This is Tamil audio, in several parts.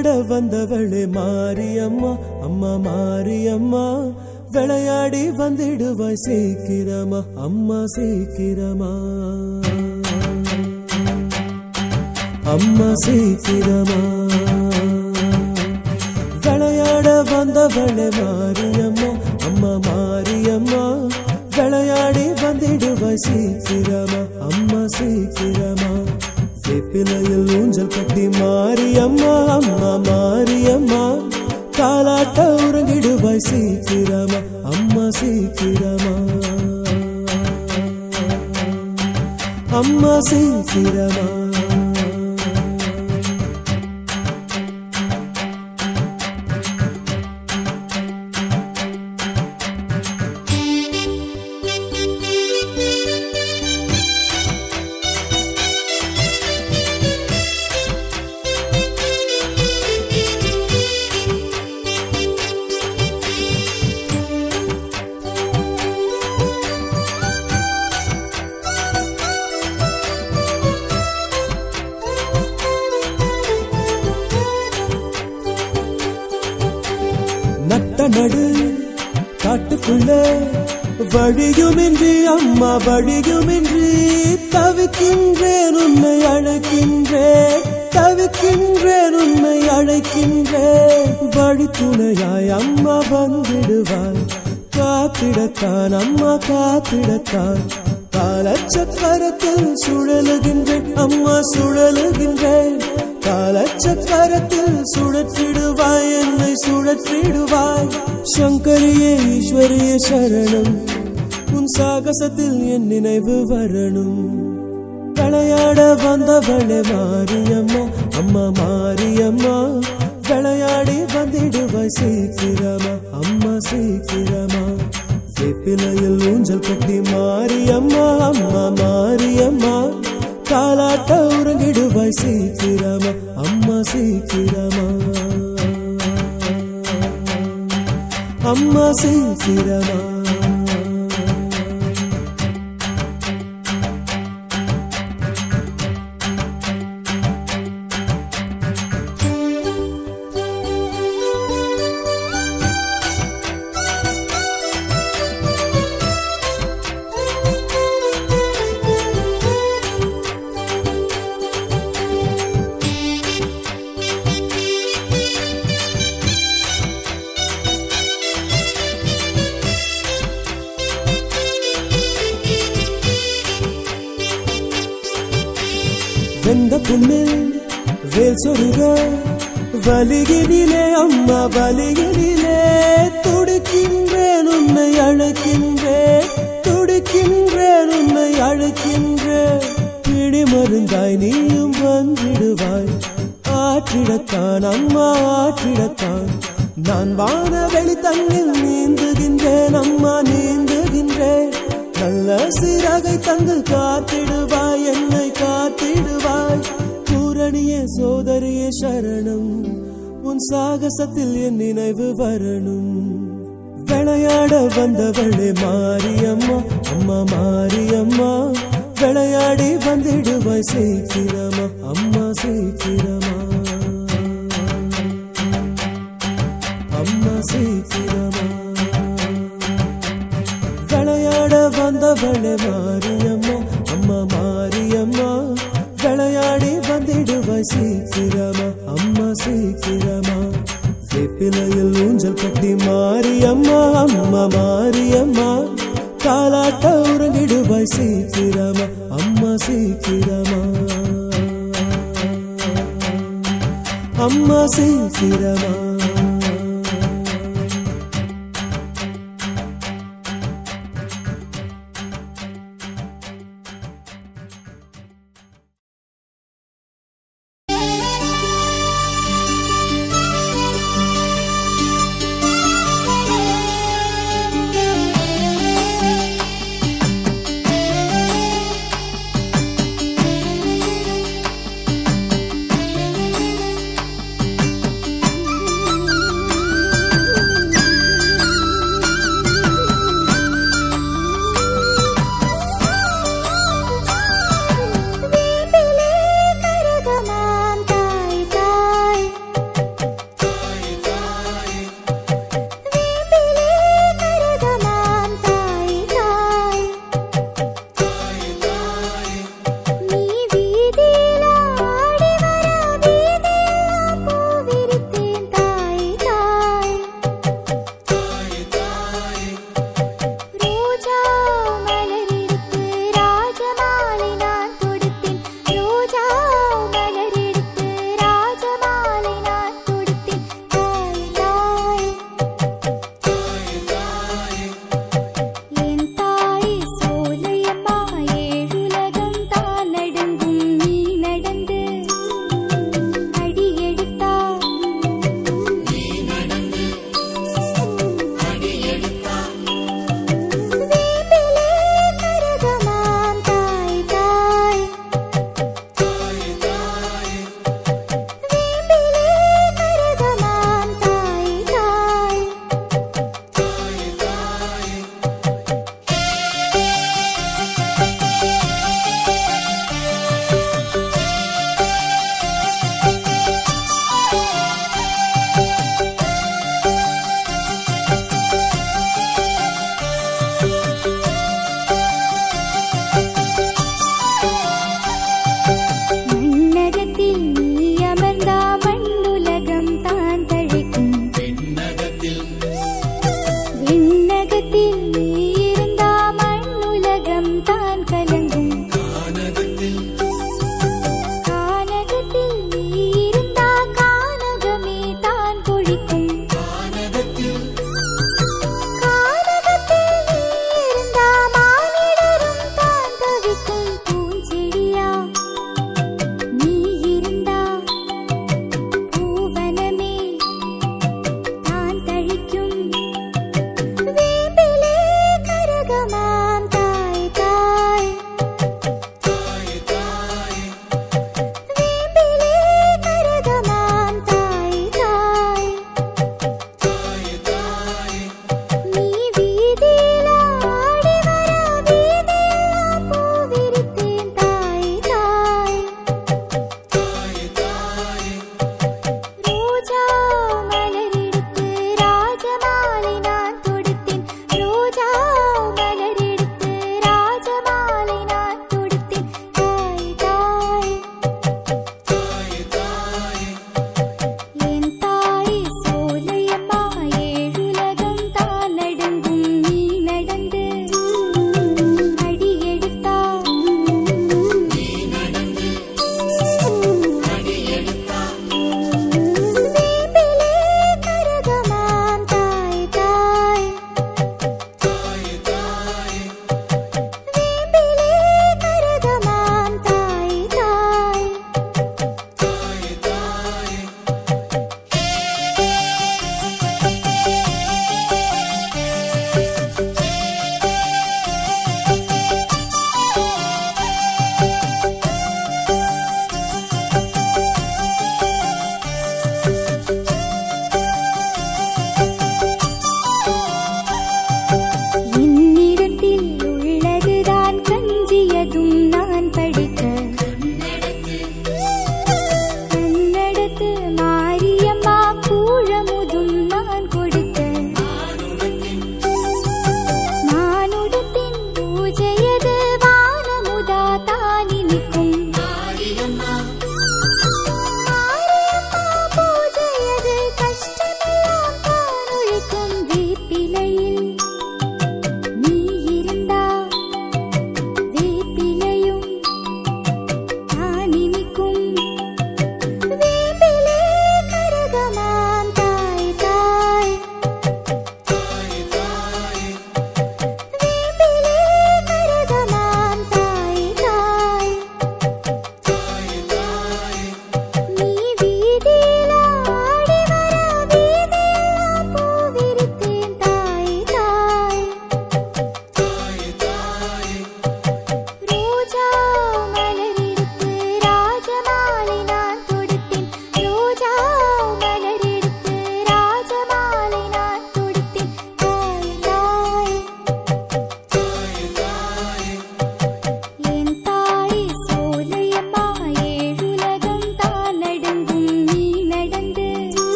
விளையாட வந்தவளே மாரியம்மா அம்மா மாரியம்மா விளையாடி வந்திடுவாய் சீக்கிரமா அம்மா சீக்கிரமா அம்மா சீக்கிரமா விளையாட வந்தவளே மாரியம்மா அம்மா மாரியம்மா விளையாடி வந்திடுவாய் சீக்கிரமா அம்மா சீக்கிரமா வேப்பிலையில் ஊஞ்சல் கட்டி மாரியம்மா அம்மா மாரியம்மா காலாட்ட உறங்கிடுவாய் சீக்கிரமா அம்மா சீக்கிரமா அம்மா சீக்கிரமா நட்ட நடு காட்டுக்குள்ள வழியுமின்றி அம்மா வழியுமின்றி தவிக்கின்றேன் உன்னை அழைக்கின்றேன் தவிக்கின்றேன் உன்னை அழைக்கின்றேன் வழி துணையாய் அம்மா வந்திடுவாய் காத்திடத்தான் அம்மா காத்திடத்தான் காலச்சக்கரத்தில் சுழலுகின்றேன் அம்மா சுழலுகின்றேன் காலச்சக்கரத்தில் சுழற்றிடுவாய் என்னை சுழற்றிடுவாய் சங்கரியே ஈஸ்வரியே சரணம் உன் சாகசத்தில் என் நினைவு வரணும் விளையாட வந்தவளே மாரியம்மா அம்மா மாரியம்மா விளையாடி வந்திடுவாய் சீக்கிரமா அம்மா சீக்கிரமா வேப்பிலையில் ஊஞ்சல் கட்டி மாரியம்மா அம்மா மாரியம்மா காலாட்ட உறங்கிடுவாய் சீக்கிரமா அம்மா சீக்கிரமா அம்மா சீக்கிரமா வெந்த புண்ணு வேல் சொருக வலிகினிலே அம்மா வலிகினிலே துடிக்கின்றேன் உன்னை அழைக்கின்றேன் துடிக்கின்றேன் உன்னை அழைக்கின்றேன் பிடி மருந்தாய் நீயும் வந்திடுவாய் ஆற்றிடத்தான் அம்மா ஆற்றிடத்தான் நான் வான வெளி தண்ணில் நீந்துகின்றேன் அம்மா நீந்துகின்றேன் நல்ல சிறகை தந்து காத்திடுவாய் என்னை காத்திடுவாய் பூரணியே சோதரியே சரணம் உன் சாகசத்தில் என் நினைவு வரணும் விளையாட வந்தவளே மாரியம்மா அம்மா மாரியம்மா விளையாடி வந்திடுவாய் சீக்கிரமா அம்மா சீக்கிரமா அம்மா சீக்கிரமா விளையாட வந்தவளே மாரியம்மா அம்மா மாரியம்மா விளையாடி வந்திடுவாய் சீக்கிரமா அம்மா சீக்கிரமா வேப்பிலையில் ஊஞ்சல் கட்டி மாரியம்மா அம்மா மாரியம்மா காலாட்ட உறங்கிடுவாய் சீக்கிரமா அம்மா சீக்கிரமா அம்மா சீக்கிரமா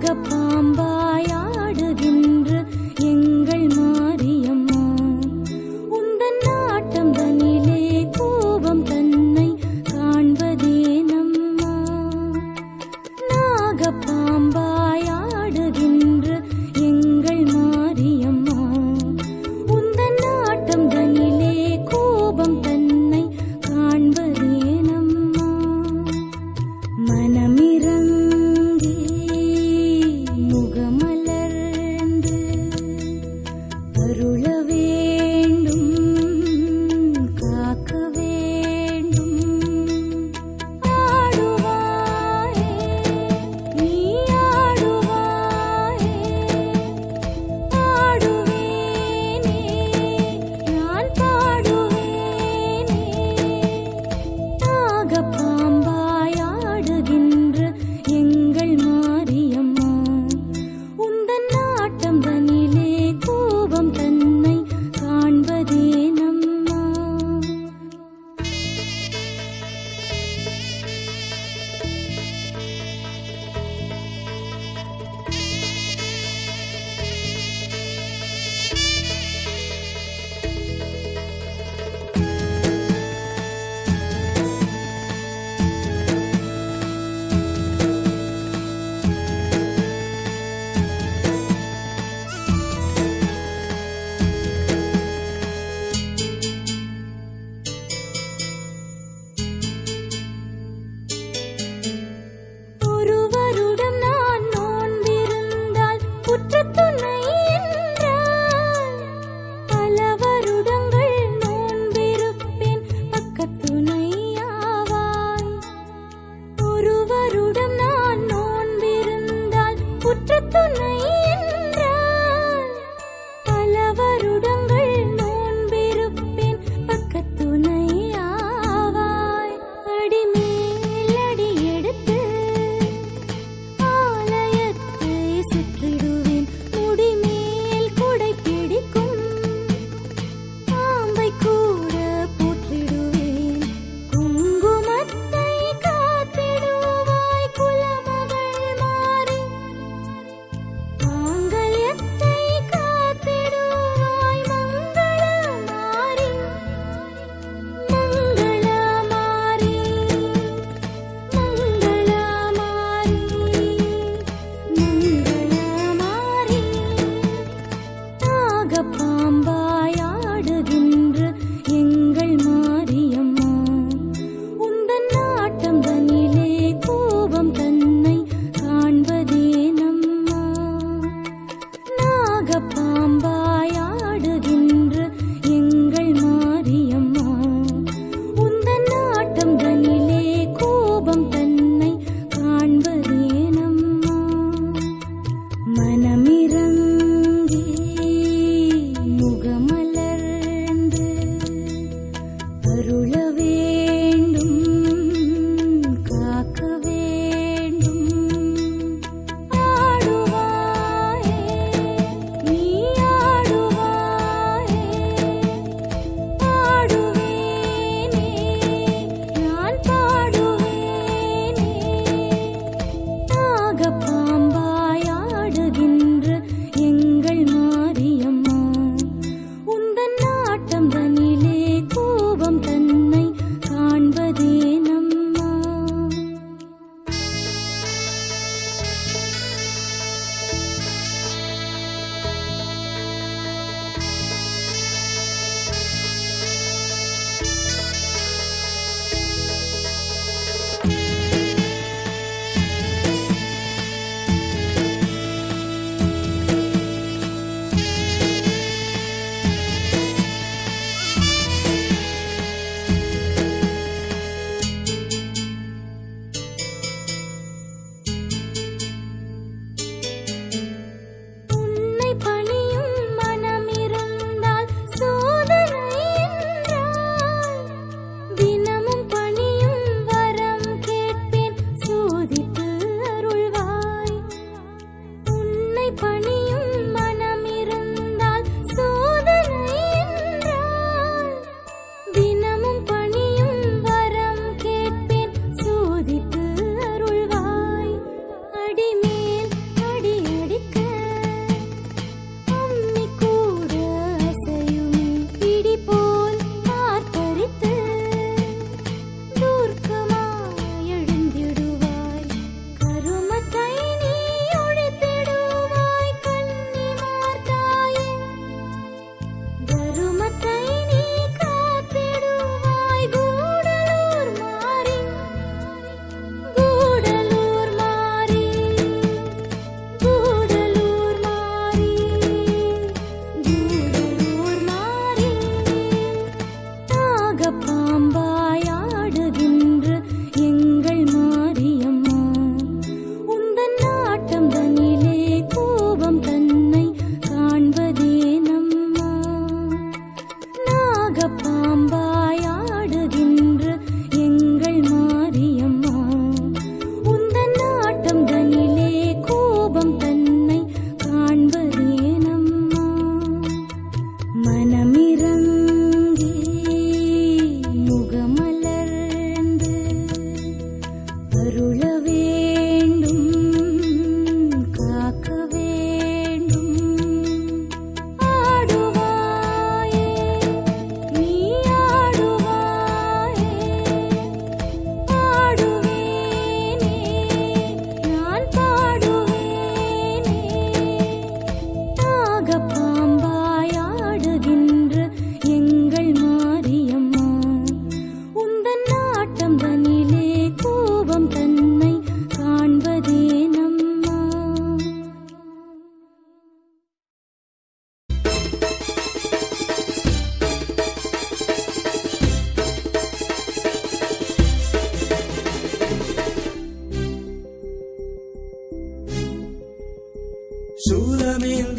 நாகப்பாம்பாயாடுகின்ற எங்கள் மாரியம்மா உந்தன் நாட்டம் தனிலே கோபம் தன்னை காண்பதே நம்மா நாகப்பாம்பாயாடுகின்ற எங்கள் மாரியம்மா உந்தன் நாட்டம் தனிலே கோபம் தன்னை காண்பதே நம்மா மனமிறங்கி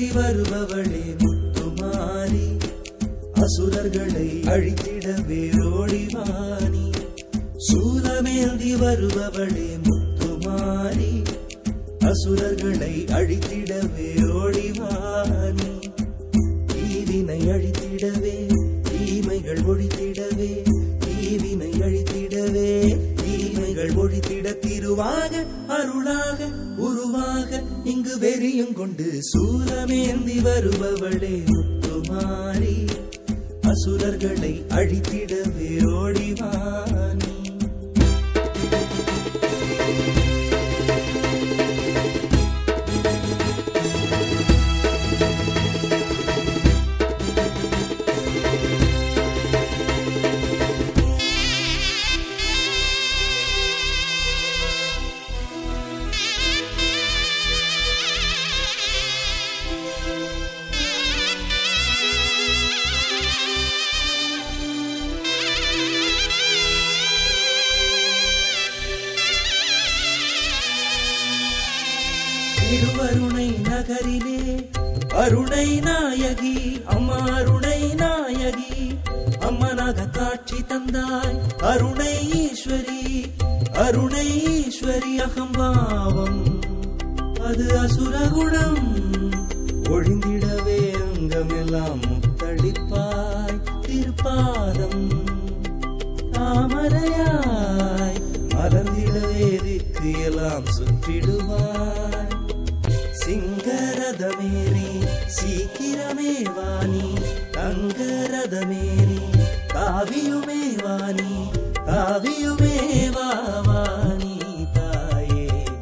சூலமேந்தி வருபவளே முத்துமாரி அசுரர்களை அழித்திடவே ஓடிவானி சூலமேந்தி வருபவளே முத்துமாரி அசுரர்களை அழித்திடவே ஓடிவானி தீவினை அழித்திடவே தீமைகள் ஒழித்திடவே தீவினை அழித்திடவே தீமைகள் ஒழித்திட திருவாக அருளாக உருவாக இங்கு வெறியும் கொண்டு சூலமேந்தி வருபவளே முத்துமாரி அசுரர்களை அழித்திடவே ஓடிவானி திருவருணை நகரிலே அருணை நாயகி அம்மா அருணை நாயகி அம்மனாக காட்சி தந்தாய் அருணை ஈஸ்வரி அருணை ஈஸ்வரி அகம்பாவம் அது அசுரகுணம் ஒழிந்திடவே அங்கமெல்லாம் முத்தளிப்பாய் திருப்பாதம் தாமரையாய் மலர்ந்திடவே திக்கு எல்லாம் சுற்றிடுவாய் சிங்கரதமேரி சீக்கிரமே வாணி தங்கரதமேரி காவியுமே வாணி காவியுமே வாணி தாயே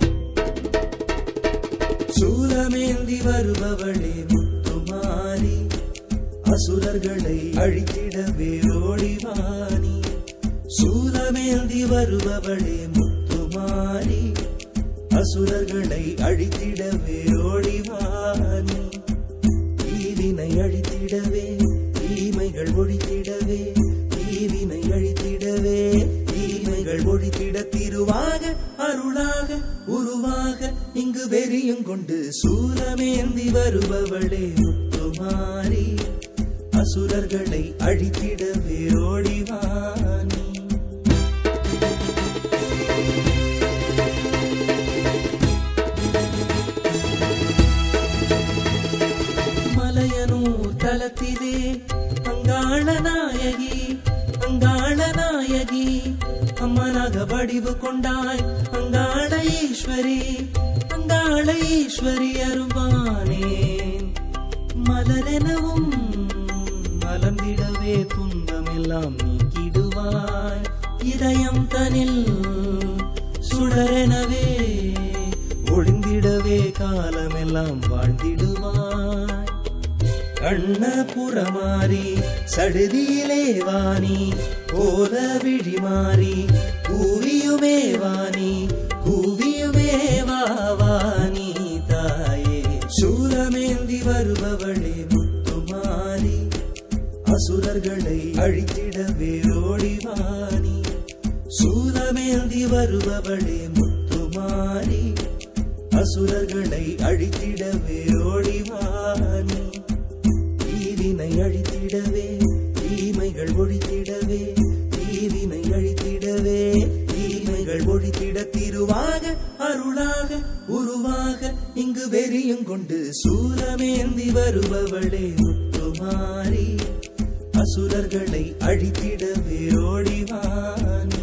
சூலமேந்தி வருபவளே முத்துமாரி அசுரர்களை அழித்திடவே ஓடிவானி சூலமேந்தி வருபவளே முத்துமாரி அசுரர்களை அழித்திடவே ஓடிவானி தீவினை அழித்திடவே தீமைகள் ஒழித்திடவே தீவினை அழித்திடவே தீமைகள் ஒழித்திட திருவாக அருளாக உருவாக இங்கு வெறியும் கொண்டு சூலமேந்தி வருபவளே முத்துமாரி அசுரர்களை அழித்திடவே ஓடிவானி மலையனூர் தலத்திலே அங்காள நாயகி அங்காள நாயகி அம்மனாக வடிவு கொண்டாய் அங்காள ஈஸ்வரி அங்காள ஈஸ்வரி அருவானே மலரெனவும் மலர்ந்திடவே துன்பமெல்லாம் நீக்கிடுவாய் இதயம் தனில் சுடரெனவே ஒளிந்திடவே காலமெல்லாம் வாழ்ந்திடுவாய் கண்ண புறமாறி சடுதியிலே வாணி போல விழி மாறி கூவியுமே வாணி கூவியுமே வாவானி தாயே சூலமேந்தி வருபவளே முத்துமாரி அசுரர்களை அழித்திடவே ஓடிவானி சூலமேந்தி வருபவளே முத்துமாரி அசுரர்களை அழித்திடவே ஓடிவானி தீவினை அழித்திடவே தீமைகள் ஒழித்திடவே தீவினை அழித்திடவே தீமைகள் ஒழித்திட திருவாக அருளாக உருவாக இங்கு வெறியும் கொண்டு சூலமேந்தி வருபவளே முத்துமாரி அசுரர்களை அழித்திடவே ஓடிவானி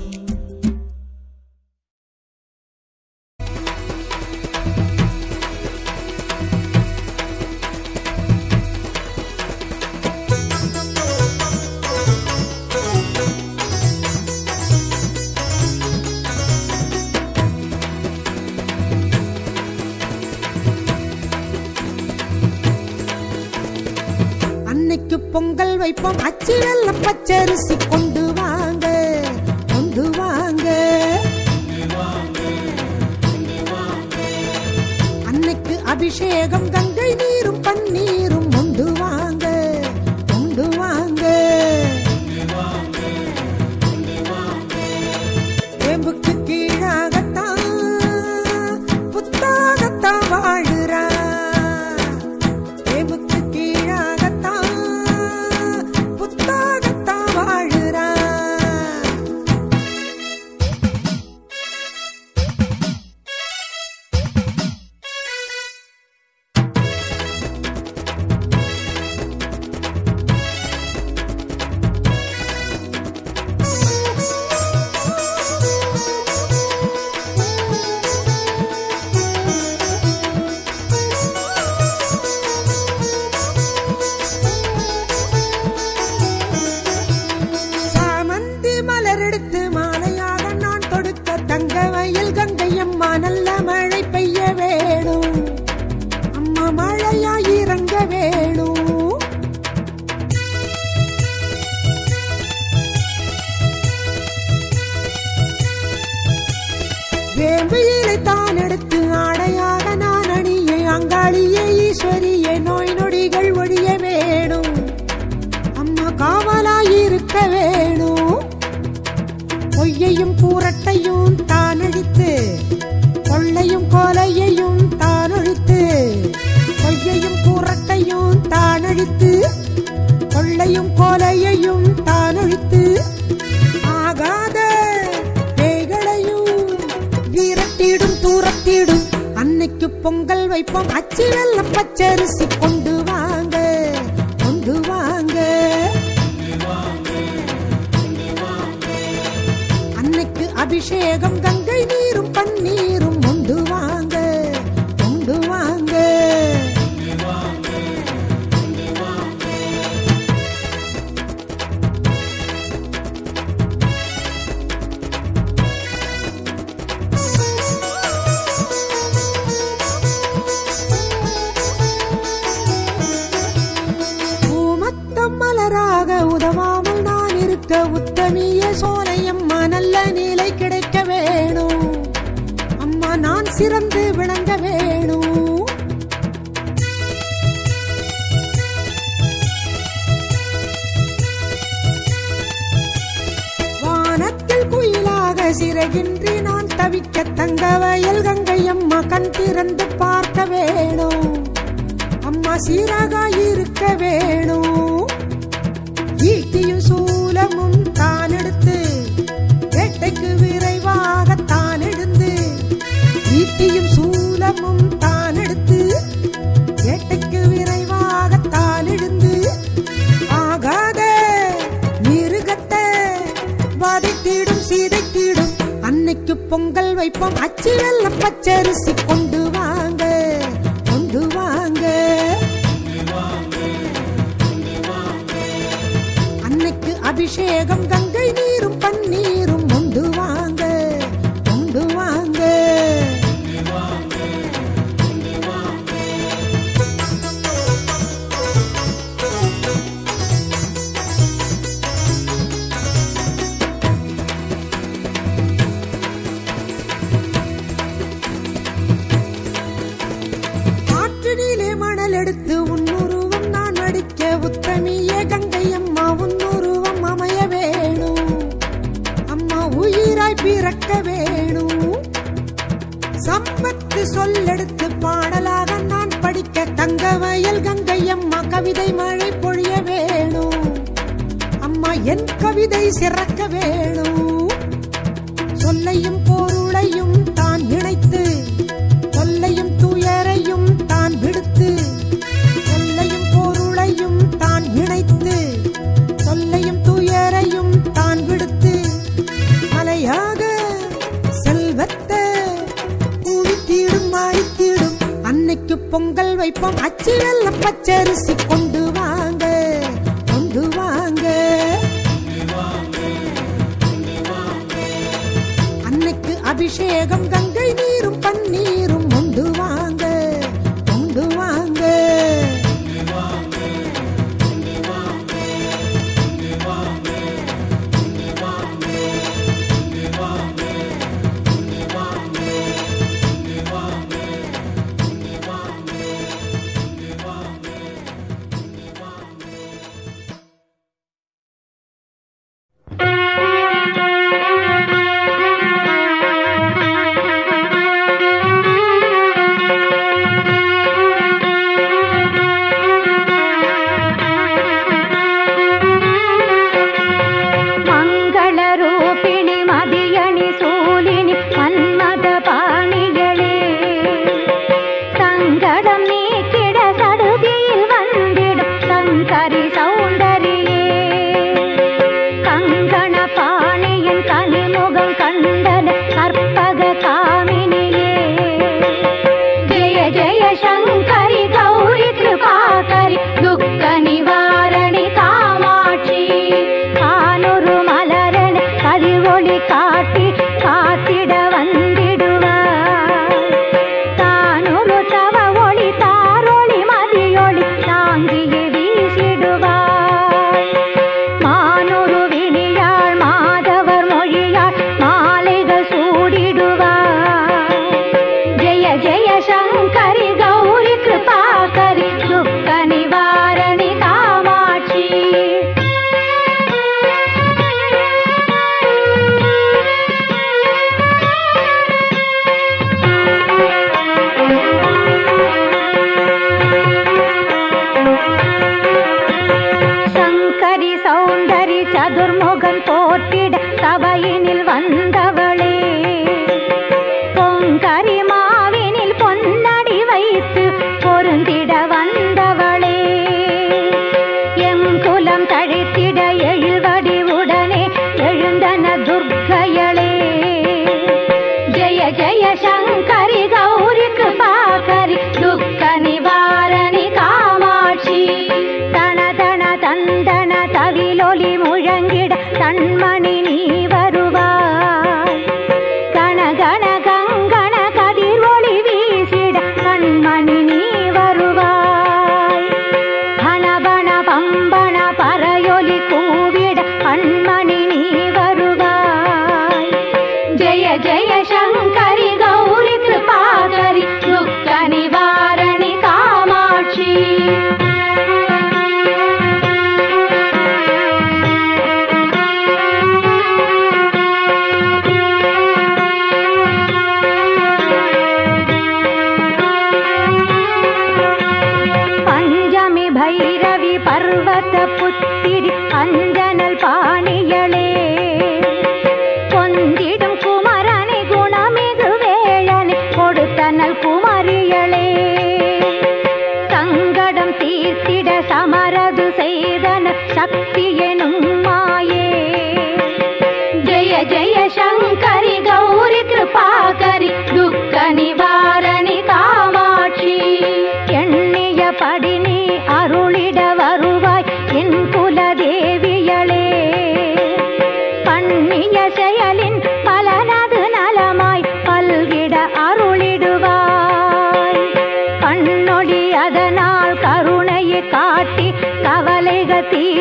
அன்னைக்கு பொங்கல் வைப்போம் அச்சி வெள்ளம் பச்சரிசி கொண்டு வாங்க கொண்டு வாங்க அன்னைக்கு அபிஷேகம் கங்கை நீரும் பன்னீரும் கொண்டு வாங்க கொண்டு வாங்க வேம்புக்கு கீழாகத்தான் புத்தாகத்தான் வாழுறா கொள்ளையும் கொலையையும் தான் ஒழித்து பொய்யையும் புரட்டையும் தான் அழித்து கொள்ளையும் கொலையையும் தான் ஒழித்து ஆகாத பேய்களையும் விரட்டிடும் தூரத்திடும் அன்னைக்கு பொங்கல் வைப்போம் அச்சி வெள்ளம் பச்சரிசி கொண்டு வாங்க கொண்டு வாங்க அன்னைக்கு அபிஷேகம் கங்கை நீரும் பன்னீரும் கொண்டு வாங்க கொண்டு வாங்க பூமத்தம் மலராக உதவாமல் நான் இருக்க உத்தமிய சோலையம்மா நல்ல நிலை கிடைக்க வேணும் அம்மா நான் சிறந்து விளங்க வேணும் வானத்தில் குயிலாக சிறகின்றி நான் தவிக்க தங்க வயல் கங்கை அம்மா கண் திறந்து பார்க்க வேணும் அம்மா சீராக இருக்க வேணும் ஈட்டியும் சூலமும் தான் எடுத்து வேட்டைக்கு விரைவாக தான் எழுந்து ஈட்டியும் சூலமும் தான் எடுத்து வேட்டைக்கு விரைவாக தான் எழுந்து ஆகாத மிருகத்தை வதைத்திடும் சீதைத்திடும் அன்னைக்கு பொங்கல் வைப்போம் அச்சி வெள்ளம் பச்சரிசி கொண்டு வாங்க கொண்டு வாங்க அன்னைக்கு அபிஷேகம் கங்கை நீரும் பன்னீரும் கொண்டு வாங்க கொண்டு வாங்க ஆற்றினிலே மணல் எடுத்து உன்னுருவம் நான் அடிக்க உத்தமியே கங்கை அம்மா உன்னுருவம் அமைய வேணும் அம்மா உயிராய் பிறக்க வேணும் சம்பத்து சொல்லெடுத்து பாடலாக நான் படிக்க தங்க வயல் கங்கை அம்மா கவிதை மழை பொழிய வேணும் அம்மா என் கவிதை சிறக்க வேணும் சொல்லையும் பொருளையும் தான் இணைத்து தொல்லையும் துயரையும் தான் விடுத்து சொல்லையும் பொருளையும் தான் இணைத்து சொல்லையும் துயரையும் தான் விடுத்து அலையாக செல்வத்தை குவித்திடும் மாறித்திடும் அன்னைக்கு பொங்கல் வைப்போம் அச்சி வெள்ளம் பச்சரிசி கொண்டு வாங்க கொண்டு வாங்க அன்னைக்கு அபிஷேகம் கங்கை நீரும் பன்னீரும் கொண்டு வாங்க கொண்டு வாங்க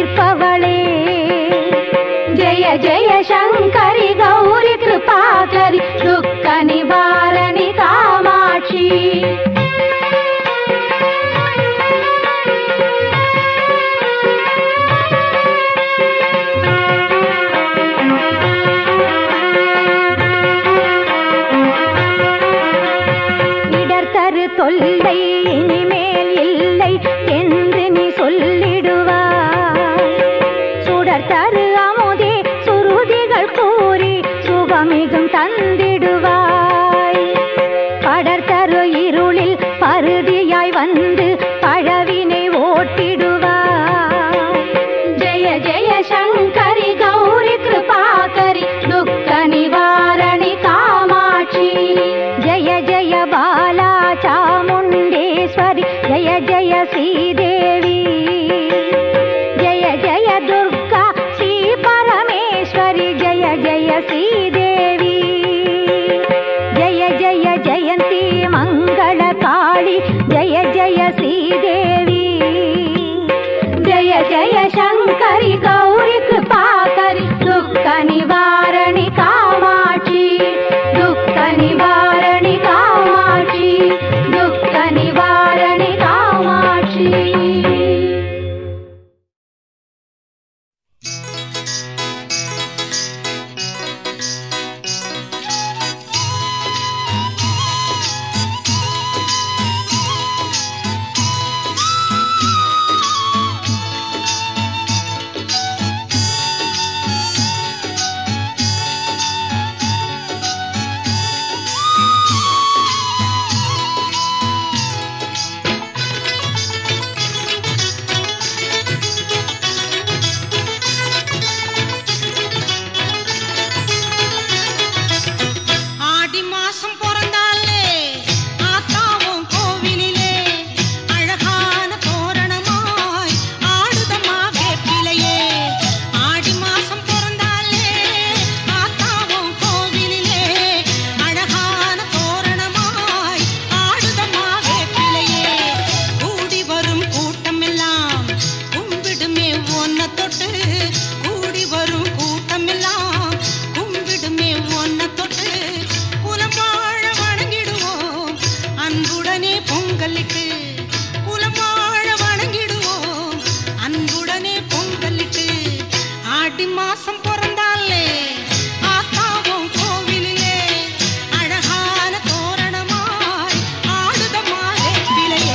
தீர்ப்பவளே ஜெய ஜெய சங்கரி கௌரி கிருபாகரி துக்க நிவாரணி காமாட்சி இடர் தரு தொல்லை இனிமேல் இல்லை என்று நீ சொல்லிடுவாய் சுடர் தரு அமுதே சுருதிகள் கூறி சுகமிகும் தந்திடுவாய் படர் தரு இருளில் பருதியாய் வந்து பழவினை ஓட்டிடுவாய் ஜெய ஜெய சங்கரி கௌரி கிருபாகரி துக்க நிவாரணி காமாட்சி ஜெய ஜெய பாலா சாமுண்டேஸ்வரி ஜெய ஜெய ஸ்ரீதேவி ஜெய ஜெய துர்கா ஸ்ரீ பரமேஸ்வரி ஜெய ஜெய ஸ்ரீதேவி ஜெய ஜெய ஜெயந்தி மங்கள காளி ஜெய ஜெய ஸ்ரீதேவி ஜெய ஜெய சங்கரி கௌரி கிருபாகரி துக்க நிவாரணி காமாட்சி துக்க நிவாரணி காமாட்சி துக்க நிவாரணி காமாட்சி ஆடி மாசம் பிறந்தாலே ஆத்தாவும் கோவிலிலே அழகான தோரணமாய் ஆடுதம்மா வேப்பிலையே ஆடி மாசம் பிறந்தாலே ஆத்தாவும் கோவிலிலே அழகான தோரணமாய் ஆடுதம்மா வேப்பிலையே கூடி வரும் கூட்டமெல்லாம் கும்பிடுமே ஒன்ன தொட்டு கூடி வரும் கூட்டமெல்லாம் கும்பிடுமே ஒன்ன தொட்டு குலம் வாழ வணங்கிடுவோம் அன்புடனே பொங்கலிட்டு குலம் வாழ வணங்கிடுவோம் அன்புடனே பொங்கலிட்டு ஆடி மாசம் பிறந்தாலே ஆத்தாவும் கோவிலிலே அழகான தோரணமாய் ஆடுதம்மா வேப்பிலையே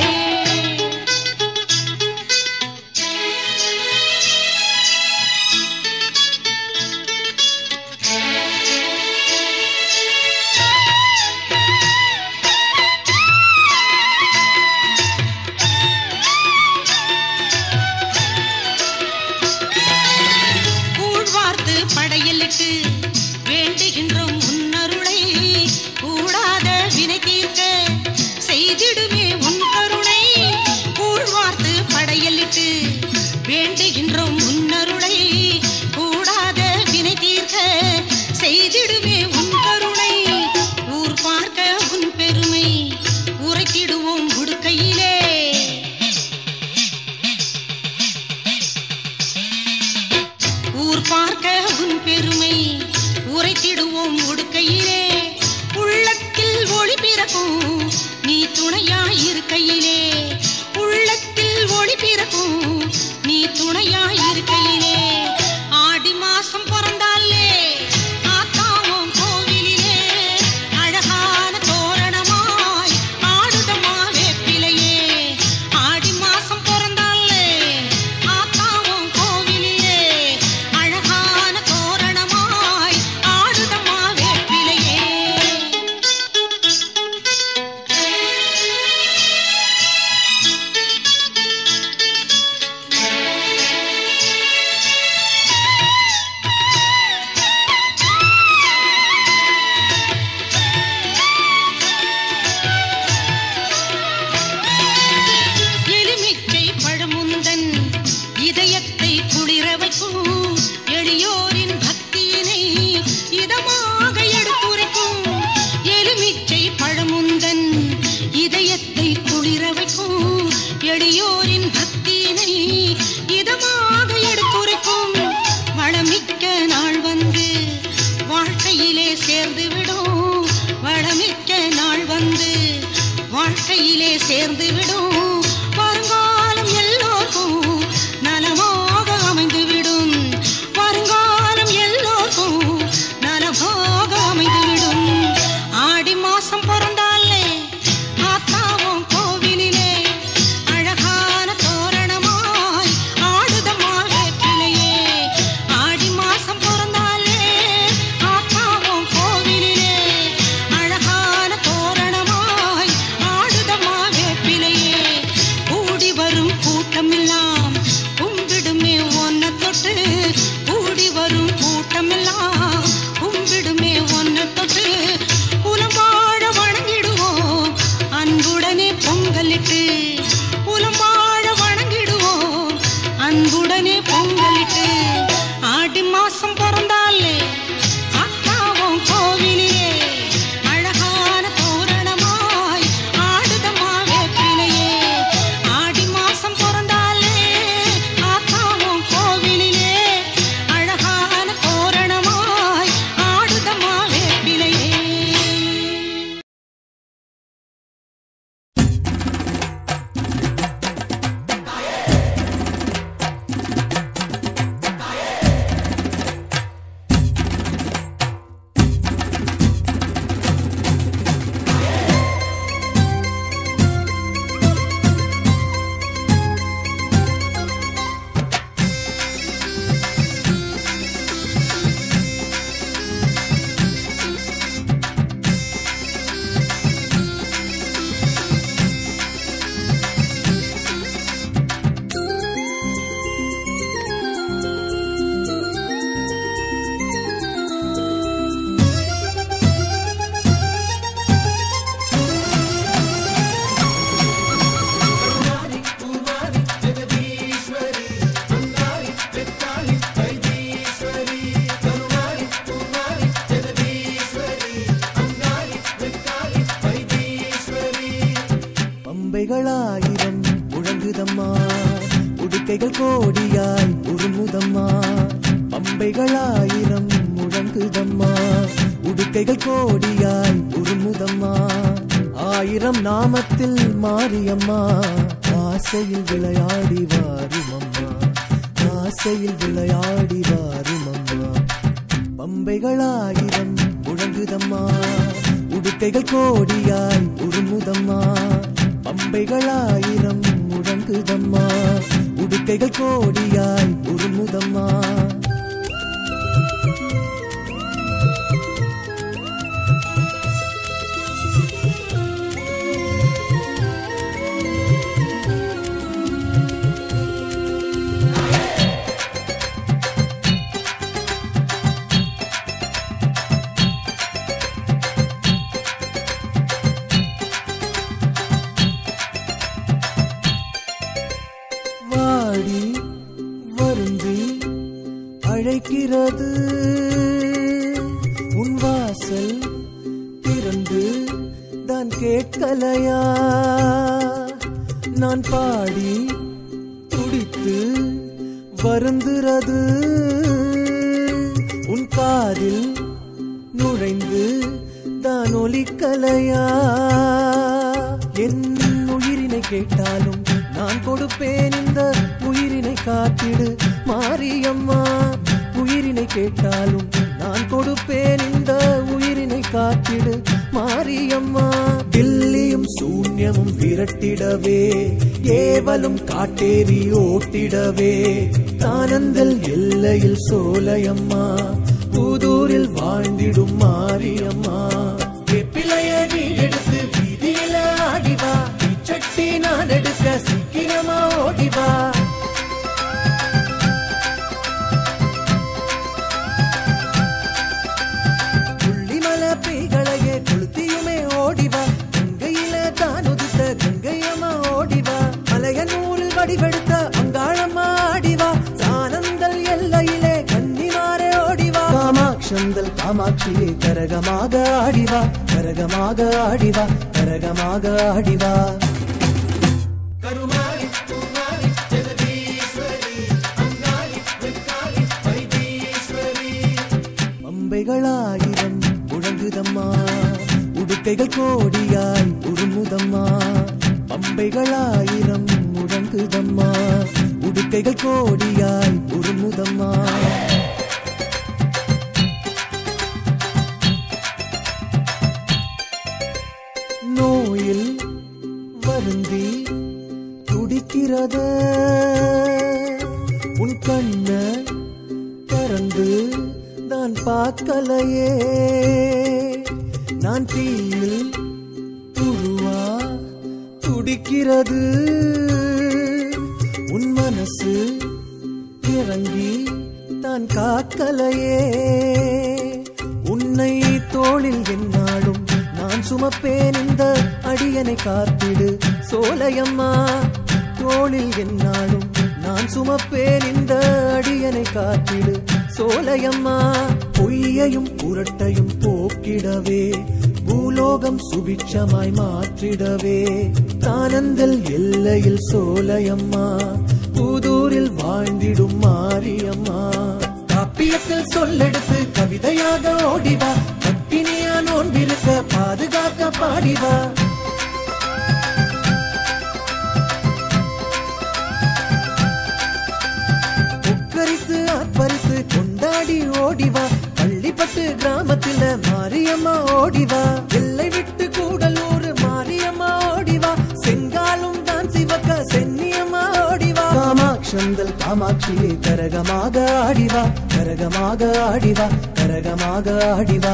கூழ்வார்த்து படையலிட்டு வேண்டுகின்றோம் முன்னருளை கூடாத வினை தீர்க்க செய்திடுமே உன் கருணை கூழ்வார்த்து படையலிட்டு வேண்டுகின்றோம் முன்னருளை கூடாத வினை தீர்க்க செய்திடுமே உன் கருணை ஊர் பார்க்க உன் பெருமை உரைத்திடுவோம் உடுக்கையிலே ஊர் பார்க்க உன் பெருமை உரைத்திடுவோம் உடுக்கையிலே உள்ளத்தில் ஒளி பிறக்கும் நீ துணையாயிருக்கையிலே உள்ளத்தில் ஒளி பிறக்கும் நீ துணையாயிருக்கையிலே ஆடி மாசம் பிறந்தாலே ஆத்தாவும் கோவிலிலே அழகான தோரணமாய் ஆடுதம்மா வேப்பிலையே ஆடி மாசம் பிறந்தாலே ஆத்தாவும் கோவிலிலே அழகான தோரணமாய் ஆடுதம்மா வேப்பிலையே வந்து வாழ்க்கையிலே சேர்ந்து விடும் வருங்காலம் எல்லோருக்கும் நலமாக அமைந்து விடும் வருங்காலம் எல்லோருக்கும் நலமாக அமைந்து விடும் ஆடி மாசம் பிறந்தாலே ஆத்தாவும் கோவிலிலே அழகான தோரணமாய் ஆடுதம்மா வேப்பிலையே ஆடி மாசம் பிறந்தாலே ஆத்தாவும் கோவிலிலே அழகான தோரணமாய் ஆடுதம்மா வேப்பிலையே கூடி வரும் கூட்டமெல்லாம் கும்பிடுமே ஒன்ன தொட்டு கூடி வரும் கூட்டமெல்லாம் கும்பிடுமே ஒன்ன தொட்டு குலமாழ வணங்கிடுவோம் அன்புடனே பொங்கலிட்டு குலமாழ வணங்கிடுவோம் அன்புடனே பொங்கலிட்டு ஆடி மாசம் பிறந்தாலே அக்காவும் கோவிலிலே அழகான தோரணமாய் ஆடுதம்மா வேப்பிலையே ஆடி மாசம் பிறந்தாலே அக்காவும் கோவிலிலே அழகான தோரணமாய் ஆடுதம்மா வேப்பிலையே பம்பைகளாயிரம் முழங்குதம்மா உடுக்கைகள் கோடியாய் உருமுதம்மா பம்பைகளாயிரம் முழங்குதம்மா உடுக்கைகள் கோடியாய் உருமுதம்மா ஆயிரம் நாமத்தில் மாரியம்மா ஆசையில் விளையாடி வாரும் அம்மா ஆசையில் விளையாடி வாரும் அம்மா பம்பைகளாயிரம் முழங்குதம்மா உடுக்கைகள் கோடியாய் உருமுதம்மா பம்பைகளாயிரம் முழங்குதம்மா உடுக்கைகள் கோடியாய் உருமுதம்மா வாடி வருந்தி அழைக்கிறது உன் வாசல் திறந்து தான் கேட்கலையா நான் பாடி துடித்து வருந்துறது உன் காதில் நுழைந்து தான் ஒலிக்கலையா என் உயிரினை கேட்டாலும் நான் கொடுப்பேன் இந்த உயிரினை காத்திடு மாரியம்மா உயிரினை கேட்டாலும் நான் கொடுப்பேன் இந்த உயிரினை காத்திடு மாரியம்மா தில்லியும் சூன்யமும் விரட்டிடவே ஏவலும் காட்டேரி ஓட்டிடவே தானந்தல் எல்லையில் சோலையம்மா புதூரில் வாழ்ந்திடும் மாரியம்மா வெப்பிலைய நீ எடுத்து வீதியில ஆடிவா சட்டி நான் எடுக்க சீக்கிரமா ஓடிவா புள்ளிமல பீகளையே கொளுத்தியுமே ஓடிவா கங்கையில தான் உதித்த கங்கையம்மா ஓடிவா மலைய நூறில் வடிவெடுத்த அங்காளம்மா ஆடிவா சானந்தல் எல்லையிலே கன்னிமாரே ஓடிவா காமாட்சந்தல் காமாட்சியே கரகமாக ஆடிவா கரகமாக ஆடிவா கரகமாக ஆடிவா பம்பைகளாயிரம் முழங்குதம்மா உடுக்க உடுக்கைகள் கோடியாய் உருமுதம்மா பம்பைகளாயிரம் முழங்குதம்மா உடுக்கைகள் கோடியாய் உருமுதம்மா நோயில் வருந்தி துடிக்கிறது உன் கண்ண திறந்து நான் பார்க்கலையே நான் தீயில் துருவா துடிக்கிறது உன் மனசு இறங்கி தான் காக்கலையே உன்னை தோளில் என்னாலும் நான் சுமப்பேன் இந்த அடியனை காத்திடு சோலையம்மா தோளில் என்னாலும் நான் சுமப்பேன் இந்த அடியனை காத்திடு சோலையம்மா பொய்யையும் புரட்டையும் போக்கிடவே பூலோகம் சுபிட்சமாய் மாற்றிடவே தானந்தல் எல்லையில் சோலையம்மா புதூரில் வாழ்ந்திடும் மாரியம்மா காப்பியத்தில் சொல்லெடுத்து கவிதையாக ஓடிவா பட்டினியா நோன்பிருக்க பாதுகாக்க பாடிவா உக்கரித்து ஆர்ப்பரித்து கொண்டாடி ஓடிவா பள்ளிப்பட்டு கிராமத்தில மாரியம்மா ஓடிவா எல்லை விட்டு கூடலூர் மாரியம்மா ஓடிவா செங்காலும் தான் சிவக்க சென்னியம்மா ஓடிவா காமாட்சந்தல் காமாட்சியே கரகமாக ஆடிவா கரகமாக ஆடிவா கரகமாக ஆடிவா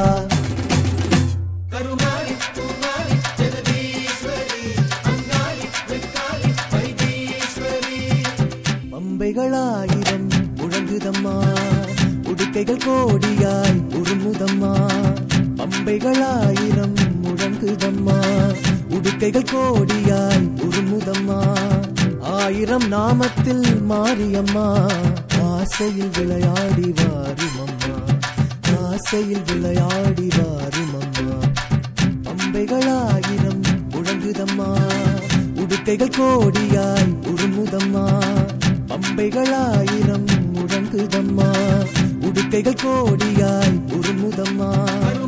கருமாரி பூமாரி ஜெகதீஸ்வரி அங்காளி வெக்காளி வைத்தீஸ்வரி பம்பைகளாயிரம் முழங்குதம்மா உடுக்கைகள் கோடியாய் உருமுதம்மா பம்பைகளாயிரம் முழங்குதம்மா உடுக்கைகள் கோடியாய் உருமுதம்மா ஆயிரம் நாமத்தில் மாரியம்மா ஆசையில் விளையாடி வாருமம்மா ஆசையில் விளையாடி வாருமம்மா பம்பைகளாயிரம் முழங்குதம்மா உடுக்கைகள் கோடியாய் உருமுதம்மா பம்பைகளாயிரம் முழங்குதம்மா உடுக்கைகள் கோடியாய் உருமுதம்மா